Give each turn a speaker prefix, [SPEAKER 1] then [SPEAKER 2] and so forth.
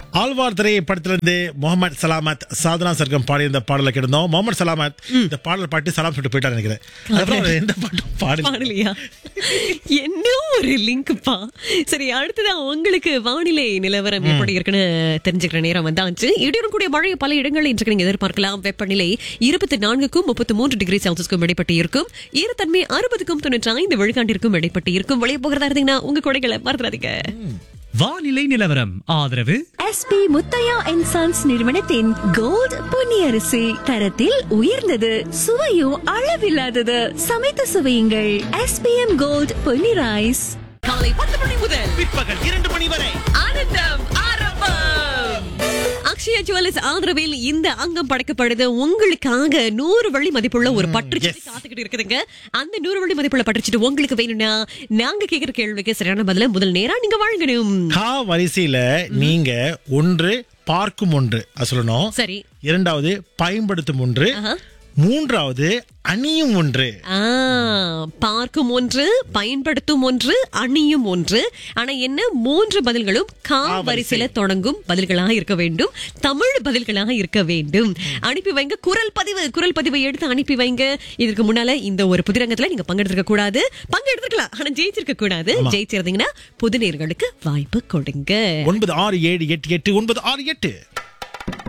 [SPEAKER 1] ஆழ்வார் திரை படத்திலிருந்து முகமது சலாமத் சாதனா சர்க்கம் பாடியிருந்த பாடலை கிடந்தோம் முகமது சலாமத் இந்த பாடல் பாட்டி சலாம் சொல்லிட்டு போயிட்டாரு நினைக்கிறேன் அதுக்கப்புறம் அவர் எந்த பாட்டும் பாடல
[SPEAKER 2] பாடலையா என்ன ஒரு லிங்க்ப்பா சரி அடுத்ததான் உங்களுக்கு வானிலை நிலவரம் எப்படி இருக்குன்னு தெரிஞ்சுக்கிற நேரம் வந்தாச்சு இடியுடன் கூடிய மழை பல இடங்களில் இன்றைக்கு நீங்க எதிர்பார்க்கலாம் வெப்பநிலை இருபத்தி நான்குக்கும் முப்பத்தி மூன்று டிகிரி செல்சியஸ்க்கும் இடைப்பட்டு இருக்கும் ஈரத்தன்மை அறுபதுக்கும் தொண்ணூற்றி ஐந்து விழுக்காண்டிற்கும் இடைப்பட்டு இருக்கும் வெளியே போகிறதா இருந்தீங்கன்னா உங்க கொடைகளை மறந்துடாதீங்க
[SPEAKER 3] வானிலை நிலவரம் ஆதரவு
[SPEAKER 4] எஸ்பி முத்தையா அண்ட் சன்ஸ் நிறுவனத்தின் கோல்ட் பொன்னியரிசி தரத்தில் உயர்ந்தது சுவையும் அளவில்லாதது சமைத்து சுவையுங்கள் எஸ்பிஎம் கோல்ட் பொன்னி ரைஸ்
[SPEAKER 2] காலை பத்து மணி முதல்
[SPEAKER 1] பிற்பகல் இரண்டு மணி வரை
[SPEAKER 2] ஆனந்தம் ஆரம்பம் அக்ஷயா ஜுவல்லர்ஸ் ஆதரவில் இந்த அங்கம் படைக்கப்படுது உங்களுக்காக நூறு வழி மதிப்புள்ள ஒரு பற்றுச்சீட்டு காத்துக்கிட்டு இருக்குதுங்க அந்த நூறு வழி மதிப்புள்ள பற்றுச்சீட்டு உங்களுக்கு வேணும்னா நாங்க கேக்குற கேள்விக்கு சரியான பதில முதல் நேரா நீங்க வழங்கணும்
[SPEAKER 1] கா வரிசையில நீங்க ஒன்று பார்க்கும் ஒன்று அது சொல்லணும்
[SPEAKER 2] சரி
[SPEAKER 1] இரண்டாவது பயன்படுத்தும் ஒன்று
[SPEAKER 2] ஆஹா.
[SPEAKER 1] மூன்றாவது அணியும் ஒன்று
[SPEAKER 2] ஆ, பார்க்கும் ஒன்று பயன்படுத்தும் ஒன்று அணியும் ஒன்று ஆனா என்ன மூன்று பதில்களும் கா
[SPEAKER 1] கா
[SPEAKER 2] வரிசையில தொடங்கும் பதில்களாக இருக்க வேண்டும் தமிழ் பதில்களாக இருக்க வேண்டும் அனுப்பி வைங்க குரல் பதிவு குரல் பதிவை எடுத்து அனுப்பி வைங்க இதற்கு முன்னால இந்த ஒரு புதிரங்கத்துல நீங்க பங்கெடுத்திருக்க கூடாது பங்கெடுத்துக்கலாம் ஆனா ஜெயிச்சிருக்க கூடாது ஜெயிச்சிருந்தீங்கன்னா புது நேர்களுக்கு வாய்ப்பு கொடுங்க
[SPEAKER 1] ஒன்பது ஆறு ஏழு எட்டு எட்டு ஒன்பது ஆறு எட்டு